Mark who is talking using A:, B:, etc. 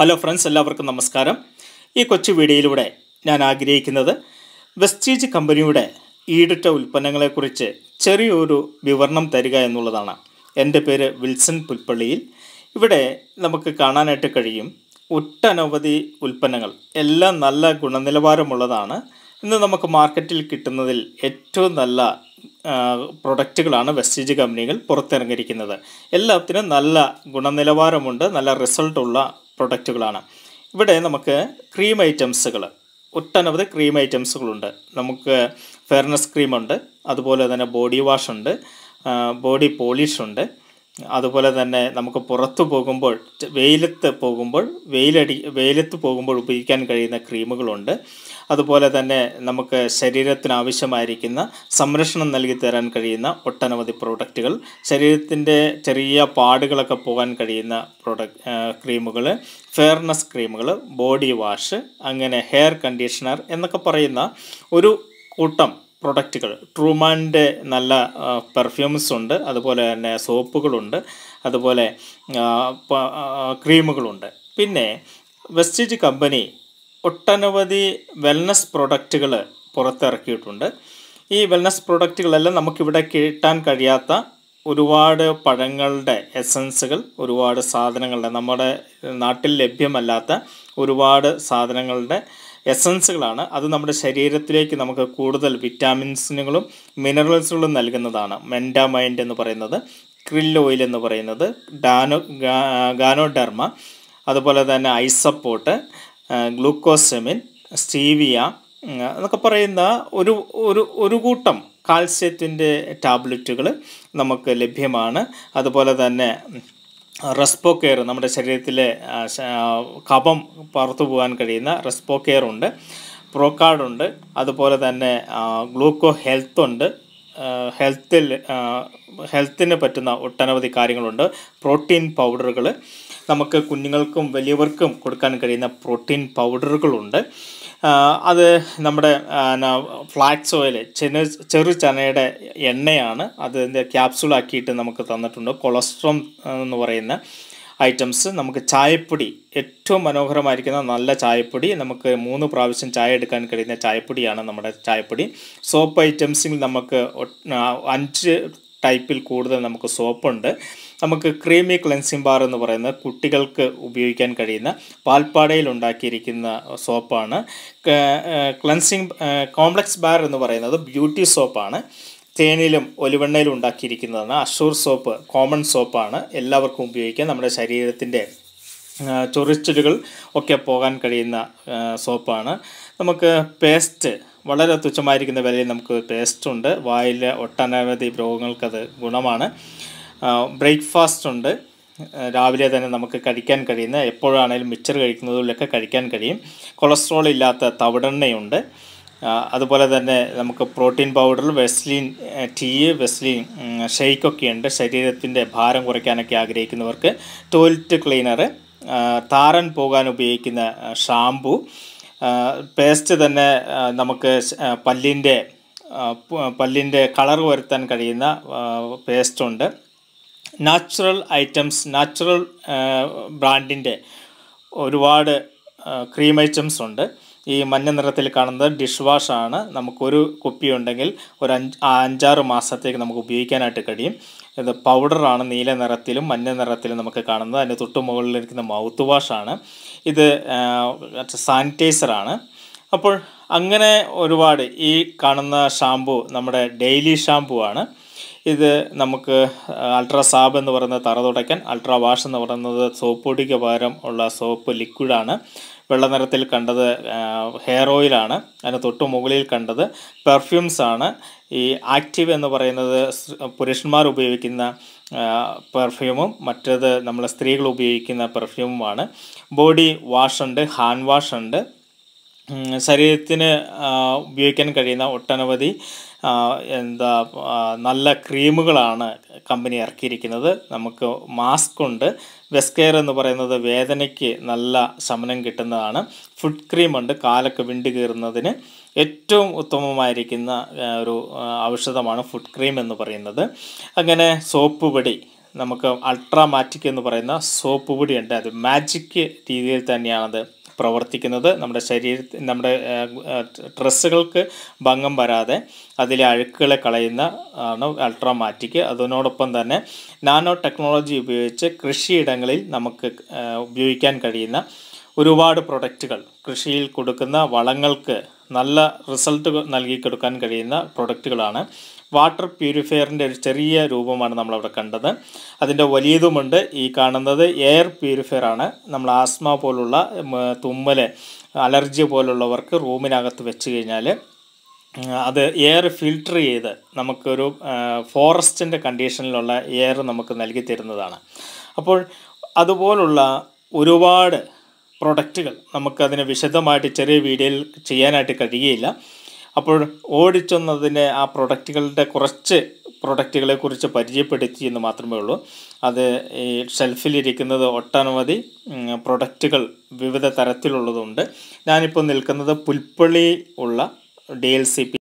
A: hello friends എല്ലാവർക്കും നമസ്കാരം ഈ കൊച്ചു വീഡിയോയിലൂടെ ഞാൻ ആഗ്രഹിക്കുന്നത് വെസ്റ്റീജ് കമ്പനിയുടെ ഈടുറ്റ ഉൽപ്പന്നങ്ങളെക്കുറിച്ച് ചെറിയൊരു വിവരണം തരിക എന്നുള്ളതാണ് എൻ്റെ പേര് വിൽസൺ പുൽപ്പള്ളിയിൽ ഇവിടെ നമുക്ക് കാണാനായിട്ട് കഴിയും ഒട്ടനവധി ഉൽപ്പന്നങ്ങൾ എല്ലാം നല്ല ഗുണനിലവാരമുള്ളതാണ് ഇന്ന് നമുക്ക് മാർക്കറ്റിൽ കിട്ടുന്നതിൽ ഏറ്റവും നല്ല ആ, പ്രൊഡക്റ്റുകളാണ് വെസ്റ്റീജ് കമ്പനികൾ പുറത്തിറങ്ങിയിരിക്കുന്നത് എല്ലാത്തിനും നല്ല ഗുണനിലവാരമുണ്ട് നല്ല റിസൾട്ടുള്ള പ്രൊഡക്റ്റുകളാണ് ഇവിടെ നമുക്ക് ക്രീം ഐറ്റംസുകൾ ഒട്ടനവധി ക്രീം ഐറ്റംസുകളുണ്ട് നമുക്ക് ഫെയർനെസ് ക്രീമുണ്ട് അതുപോലെ തന്നെ ബോഡി വാഷ് ഉണ്ട് ബോഡി പോളിഷ് ഉണ്ട് അതുപോലെ തന്നെ നമുക്ക് പുറത്തു പോകുമ്പോൾ ച- വെയിലത്ത് പോകുമ്പോൾ വെയിലടി വെയിലത്ത് പോകുമ്പോൾ ഉപയോഗിക്കാൻ കഴിയുന്ന ക്രീമുകളുണ്ട് അതുപോലെ തന്നെ നമുക്ക് ശരീരത്തിന് ആവശ്യമായിരിക്കുന്ന സംരക്ഷണം നൽകി തരാൻ കഴിയുന്ന ഒട്ടനവധി പ്രോഡക്റ്റുകൾ ശരീരത്തിൻ്റെ ചെറിയ പാടുകളൊക്കെ പോകാൻ കഴിയുന്ന പ്രോഡക്റ്റ് ക്രീമുകൾ ഫെയർനെസ് ക്രീമുകൾ ബോഡി വാഷ് അങ്ങനെ ഹെയർ കണ്ടീഷണർ എന്നൊക്കെ പറയുന്ന ഒരു കൂട്ടം പ്രൊഡക്റ്റുകൾ ട്രൂമാൻ്റെ നല്ല പെർഫ്യൂംസ് ഉണ്ട് അതുപോലെ തന്നെ സോപ്പുകളുണ്ട് അതുപോലെ ആ, പ- ആ, ക്രീമുകളുണ്ട് പിന്നെ വെസ്റ്റീജ് കമ്പനി ഒട്ടനവധി വെൽനസ് പ്രൊഡക്റ്റുകൾ പുറത്തിറക്കിയിട്ടുണ്ട് ഈ വെൽനസ് പ്രൊഡക്റ്റുകളെല്ലാം നമുക്കിവിടെ കിട്ടാൻ കഴിയാത്ത ഒരുപാട് പഴങ്ങളുടെ എസൻസുകൾ ഒരുപാട് സാധനങ്ങളുടെ നമ്മുടെ നാട്ടിൽ ലഭ്യമല്ലാത്ത ഒരുപാട് സാധനങ്ങളുടെ എസൻസുകളാണ് അത് നമ്മുടെ ശരീരത്തിലേക്ക് നമുക്ക് കൂടുതൽ വിറ്റാമിൻസിനുകളും മിനറൽസുകളും നൽകുന്നതാണ് മെൻഡാമൈൻഡ് എന്ന് പറയുന്നത് ക്രിൽ ഓയിൽ എന്ന് പറയുന്നത് ഡാനോ ഗാ- ഗാനോഡെർമ അതുപോലെ തന്നെ ഐസപ്പോട്ട് ഗ്ലൂക്കോസെമിൻ സ്റ്റീവിയ ഉം, എന്നൊക്കെ പറയുന്ന ഒരു ഒരു ഒരു കൂട്ടം കാൽസ്യത്തിൻ്റെ ടാബ്ലറ്റുകൾ നമുക്ക് ലഭ്യമാണ് അതുപോലെ തന്നെ റെസ്പോ കെയർ നമ്മുടെ ശരീരത്തിലെ ആ, ശ- ആ, കഫം പുറത്തു പോകാൻ കഴിയുന്ന റെസ്പോ കെയർ ഉണ്ട് പ്രോകാർഡ് ഉണ്ട് അതുപോലെ തന്നെ ഗ്ലൂക്കോ ഹെൽത്ത് ഉണ്ട് ഹെൽത്തിൽ ഹെൽത്തിന് പറ്റുന്ന ഒട്ടനവധി കാര്യങ്ങളുണ്ട് പ്രോട്ടീൻ പൗഡറുകൾ നമുക്ക് കുഞ്ഞുങ്ങൾക്കും വലിയവർക്കും കൊടുക്കാൻ കഴിയുന്ന പ്രോട്ടീൻ പൗഡറുകളുണ്ട് ആ, അത് നമ്മുടെ ഫ്ലാക്സ് ഓയിൽ ചെറു ചെറു ചനയുടെ എണ്ണയാണ് അതിൻ്റെ ക്യാപ്സൂളാക്കിയിട്ട് നമുക്ക് തന്നിട്ടുണ്ട് കൊളസ്ട്രോം എന്ന് പറയുന്ന ഐറ്റംസ് നമുക്ക് ചായപ്പൊടി ഏറ്റവും മനോഹരമായിരിക്കുന്ന നല്ല ചായപ്പൊടി നമുക്ക് മൂന്ന് പ്രാവശ്യം ചായ എടുക്കാൻ കഴിയുന്ന ചായപ്പൊടിയാണ് നമ്മുടെ ചായപ്പൊടി സോപ്പ് ഐറ്റംസിൽ നമുക്ക് ഒ- ആ, അഞ്ച് ടൈപ്പിൽ കൂടുതൽ നമുക്ക് സോപ്പുണ്ട് നമുക്ക് ക്രീമി ക്ലെൻസിങ് ബാർ എന്ന് പറയുന്നത് കുട്ടികൾക്ക് ഉപയോഗിക്കാൻ കഴിയുന്ന പാൽപ്പാടയിൽ ഉണ്ടാക്കിയിരിക്കുന്ന സോപ്പാണ് ക്ലെൻസിങ് കോംപ്ലക്സ് ബാർ എന്ന് പറയുന്നത് ബ്യൂട്ടി സോപ്പാണ് തേനിലും ഒലിവെണ്ണയിലും ഉണ്ടാക്കിയിരിക്കുന്നതാണ് അഷൂർ സോപ്പ് കോമൺ സോപ്പാണ് എല്ലാവർക്കും ഉപയോഗിക്കാം നമ്മുടെ ശരീരത്തിൻ്റെ ആ, ചൊറിച്ചിലുകൾ ഒക്കെ പോകാൻ കഴിയുന്ന ആ, സോപ്പാണ് നമുക്ക് പേസ്റ്റ് വളരെ തുച്ഛമായിരിക്കുന്ന വിലയിൽ നമുക്ക് പേസ്റ്റ് ഉണ്ട് വായിലെ ഒട്ടനവധി രോഗങ്ങൾക്കത് ഗുണമാണ് ബ്രേക്ക്ഫാസ്റ്റ് ഉണ്ട് ആ, രാവിലെ തന്നെ നമുക്ക് കഴിക്കാൻ കഴിയുന്ന എപ്പോഴാണേലും മിച്ചർ കഴിക്കുന്നതിലൊക്കെ കഴിക്കാൻ കഴിയും കൊളസ്ട്രോൾ ഇല്ലാത്ത തവിടെണ്ണയുണ്ട് ആ, അതുപോലെ തന്നെ നമുക്ക് പ്രോട്ടീൻ പൗഡർ വെസ്ലിൻ ആ, ടീ വെസ്ലിൻ ഉം, ഷെയ്ക്കൊക്കെ ഉണ്ട് ശരീരത്തിൻ്റെ ഭാരം കുറയ്ക്കാനൊക്കെ ആഗ്രഹിക്കുന്നവർക്ക് ടോയ്ലറ്റ് ക്ലീനർ താരൻ പോകാൻ ഉപയോഗിക്കുന്ന ആ, ഷാംപൂ ആ, പേസ്റ്റ് തന്നെ ആ, നമുക്ക് സ്- ആ, പല്ലിൻ്റെ ആ, പ- പല്ലിൻ്റെ കളർ വരുത്താൻ കഴിയുന്ന പേസ്റ്റ് ഉണ്ട് നാച്ചുറൽ ഐറ്റംസ് നാച്ചുറൽ ബ്രാൻഡിൻ്റെ ഒരുപാട് ക്രീം ഐറ്റംസ് ഉണ്ട് ഈ മഞ്ഞ നിറത്തിൽ കാണുന്നത് ഡിഷ് വാഷ് ആണ് നമുക്കൊരു കുപ്പി ഉണ്ടെങ്കിൽ ഒരു അഞ്ച് ആ അഞ്ചാറ് മാസത്തേക്ക് നമുക്ക് ഉപയോഗിക്കാനായിട്ട് കഴിയും ഇത് പൗഡറാണ് നീല നിറത്തിലും മഞ്ഞ നിറത്തിലും നമുക്ക് കാണുന്നത് അതിൻ്റെ തൊട്ട് മുകളിലിരിക്കുന്ന മൗത്ത് വാഷാണ് ഇത് സാനിറ്റൈസറാണ് അപ്പോൾ അങ്ങനെ ഒരുപാട് ഈ കാണുന്ന ഷാമ്പു നമ്മുടെ ഡെയിലി ഷാമ്പു ആണ് ഇത് നമുക്ക് അൾട്രാ സാബ് എന്ന് പറയുന്നത് തറ തുടയ്ക്കാൻ അൾട്രാ വാഷ് എന്ന് പറയുന്നത് സോപ്പ് പൊടിക്ക് പകരം ഉള്ള സോപ്പ് ലിക്വിഡാണ് വെള്ള നിറത്തിൽ കണ്ടത് ഹെയർ ഓയിലാണ് അതിന് തൊട്ട് മുകളിൽ കണ്ടത് പെർഫ്യൂംസ് ആണ് ഈ ആക്റ്റീവ് എന്ന് പറയുന്നത് സ് പുരുഷന്മാർ ഉപയോഗിക്കുന്ന പെർഫ്യൂമും മറ്റേത് നമ്മൾ സ്ത്രീകൾ ഉപയോഗിക്കുന്ന പെർഫ്യൂമുമാണ് ബോഡി വാഷ് ഉണ്ട് ഹാൻഡ് വാഷ് ഉണ്ട് ഉം, ശരീരത്തിന് ആ, ഉപയോഗിക്കാൻ കഴിയുന്ന ഒട്ടനവധി ആ, എന്താ ആ, നല്ല ക്രീമുകളാണ് കമ്പനി ഇറക്കിയിരിക്കുന്നത് നമുക്ക് മാസ്ക് ഉണ്ട് വെസ്കെയർ എന്ന് പറയുന്നത് വേദനയ്ക്ക് നല്ല ശമനം കിട്ടുന്നതാണ് ഫുഡ് ക്രീമുണ്ട് കാലൊക്കെ വിണ്ട് കീറുന്നതിന് ഏറ്റവും ഉത്തമമായിരിക്കുന്ന ആ, ഒരു ആ, ഔഷധമാണ് ഫുഡ് ക്രീം എന്ന് പറയുന്നത് അങ്ങനെ സോപ്പ് പൊടി നമുക്ക് അൾട്രാമാറ്റിക് എന്ന് പറയുന്ന സോപ്പ് പൊടിയുണ്ട് അത് മാജിക് രീതിയിൽ തന്നെയാണത് പ്രവർത്തിക്കുന്നത് നമ്മുടെ ശരീരത്തിൽ നമ്മുടെ ഡ്രസ്സുകൾക്ക് ഭംഗം വരാതെ അതിലെ അഴുക്കുകളെ കളയുന്ന ആണ് അൾട്രാമാറ്റിക് അതിനോടൊപ്പം തന്നെ നാനോ ടെക്നോളജി ഉപയോഗിച്ച് കൃഷിയിടങ്ങളിൽ നമുക്ക് ആ, ഉപയോഗിക്കാൻ കഴിയുന്ന ഒരുപാട് പ്രൊഡക്റ്റുകൾ കൃഷിയിൽ കൊടുക്കുന്ന വളങ്ങൾക്ക് നല്ല റിസൾട്ട് നൽകി കൊടുക്കാൻ കഴിയുന്ന പ്രൊഡക്റ്റുകളാണ് വാട്ടർ പ്യൂരിഫയറിൻ്റെ ഒരു ചെറിയ രൂപമാണ് നമ്മളവിടെ കണ്ടത് അതിൻ്റെ വലിയതുമുണ്ട് ഈ കാണുന്നത് എയർ പ്യൂരിഫയർ ആണ് നമ്മൾ ആസ്മ പോലുള്ള ഉം, തുമ്മൽ അലർജി പോലുള്ളവർക്ക് റൂമിനകത്ത് വെച്ച് കഴിഞ്ഞാൽ ഉം, അത് എയർ ഫിൽട്ടർ ചെയ്ത് നമുക്കൊരു ഫോറസ്റ്റിൻ്റെ കണ്ടീഷനിലുള്ള എയർ നമുക്ക് നൽകി തരുന്നതാണ് അപ്പോൾ അതുപോലുള്ള ഒരുപാട് പ്രൊഡക്റ്റുകൾ നമുക്കതിന് വിശദമായിട്ട് ചെറിയ വീഡിയോയിൽ ചെയ്യാനായിട്ട് കഴിയുകയില്ല അപ്പോൾ ഓടിച്ചൊന്നതിൻ്റെ ആ പ്രൊഡക്റ്റുകളുടെ കുറച്ച് പ്രൊഡക്റ്റുകളെ കുറിച്ച് പരിചയപ്പെടുത്തി എന്ന് മാത്രമേ ഉള്ളൂ അത് ഈ ഷെൽഫിലിരിക്കുന്നത് ഒട്ടനവധി ഉം, പ്രൊഡക്റ്റുകൾ വിവിധ തരത്തിലുള്ളതുണ്ട് ഞാനിപ്പോൾ നിൽക്കുന്നത് പുൽപ്പള്ളി ഉള്ള ഡി എൽ സി പി